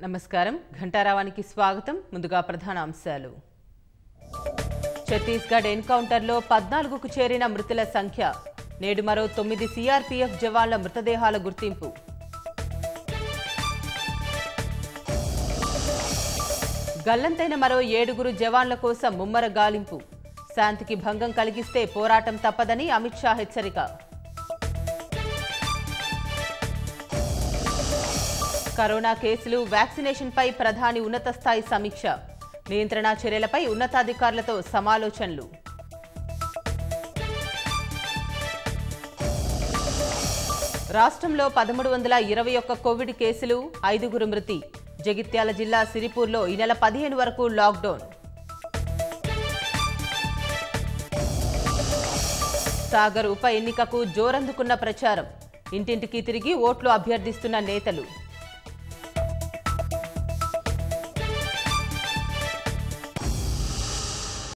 నమస్కారం ఘంటారావానికి స్వాగతం ముందుగా ప్రధాన అంశాలు ఛత్తీస్గఢ్ ఎన్కౌంటర్లో పద్నాలుగుకు చేరిన మృతుల సంఖ్య నేడు మరో తొమ్మిది సీఆర్పీఎఫ్ జవాన్ల మృతదేహాల గుర్తింపు గల్లంతైన మరో ఏడుగురు జవాన్ల కోసం ముమ్మర గాలింపు శాంతికి భంగం కలిగిస్తే పోరాటం తప్పదని అమిత్ షా హెచ్చరిక కరోనా కేసులు వ్యాక్సినేషన్పై ప్రధాని ఉన్నత స్థాయి సమీక్ష నియంత్రణ చర్యలపై ఉన్నతాధికారులతో సమాలోచనలు రాష్ట్రంలో పదమూడు వందల ఇరవై ఒక్క కోవిడ్ కేసులు ఐదుగురు మృతి జగిత్యాల జిల్లా సిరిపూర్లో ఈ నెల పదిహేను వరకు లాక్డౌన్ సాగర్ ఉప ఎన్నికకు జోరందుకున్న ప్రచారం ఇంటింటికి తిరిగి ఓట్లు అభ్యర్థిస్తున్న నేతలు